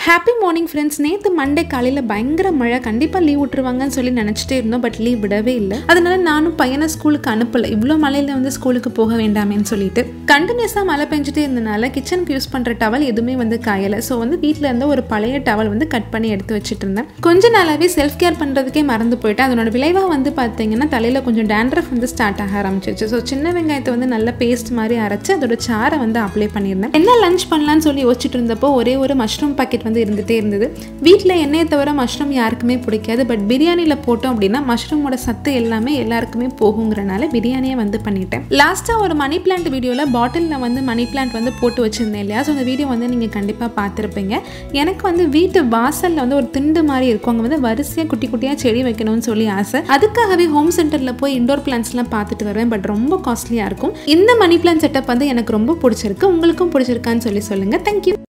happy morning friends நேற்று Monday காலையில் பயங்கர மழை கண்டிப்பாக லீவ் விட்டுருவாங்கன்னு சொல்லி நினச்சிட்டே இருந்தோம் பட் லீவ் விடவே இல்லை அதனால நானும் பையனை ஸ்கூலுக்கு அனுப்பலை இவ்வளோ மழையில் வந்து ஸ்கூலுக்கு போக வேண்டாமேன்னு சொல்லிட்டு கண்டினியூஸாக மழை பெஞ்சிட்டே இருந்தனால கிச்சனுக்கு யூஸ் பண்ணுற டவல் எதுவுமே வந்து காயலை ஸோ வந்து வீட்டில் இருந்த ஒரு பழைய டவல் வந்து கட் பண்ணி எடுத்து வச்சுட்டு இருந்தேன் கொஞ்ச நாளாகவே செல்ஃப் கேர் பண்ணுறதுக்கே மறந்து போயிட்டேன் அதனோட விளைவாக வந்து பார்த்தீங்கன்னா தலையில் கொஞ்சம் டேண்ட்ரஃப் வந்து ஸ்டார்ட் ஆக ஆரம்பிச்சிருச்சு ஸோ சின்ன வெங்காயத்தை வந்து நல்ல பேஸ்ட் மாதிரி அரைச்சு அதோட சாரை வந்து அப்ளை பண்ணியிருந்தேன் என்ன லஞ்ச் பண்ணலான்னு சொல்லி யோசிச்சுட்டு இருந்தப்போ ஒரே ஒரு மஷ்ரூம் பாக்கெட் வந்து இருந்துகிட்டே இருந்தது வீட்டில் எண்ணெயை தவிர மஷ்ரூம் யாருக்குமே பிடிக்காது பட் பிரியாணியில் போட்டோம் அப்படின்னா மஷ்ரூமோட சத்து எல்லாமே எல்லாருக்குமே போகுங்கிறனால பிரியாணியை வந்து பண்ணிட்டேன் லாஸ்ட்டாக ஒரு மணி பிளான்ட் வீடியோவில் பாட்டிலில் வந்து மணி பிளான்ட் வந்து போட்டு வச்சுருந்தேன் இல்லையா ஸோ அந்த வீடியோ வந்து நீங்கள் கண்டிப்பாக பார்த்துருப்பீங்க எனக்கு வந்து வீட்டு வாசலில் வந்து ஒரு திண்டு மாதிரி இருக்கும் அங்கே வந்து வரிசையாக குட்டி குட்டியாக செடி வைக்கணும்னு சொல்லி ஆசை அதுக்காகவே ஹோம் சென்டரில் போய் இண்டோர் பிளான்ஸ்லாம் பார்த்துட்டு வருவேன் பட் ரொம்ப காஸ்ட்லியாக இருக்கும் இந்த மணி பிளான்ட் செட்டப் வந்து எனக்கு ரொம்ப பிடிச்சிருக்கு உங்களுக்கும் பிடிச்சிருக்கான்னு சொல்லி சொல்லுங்கள் தேங்க்யூ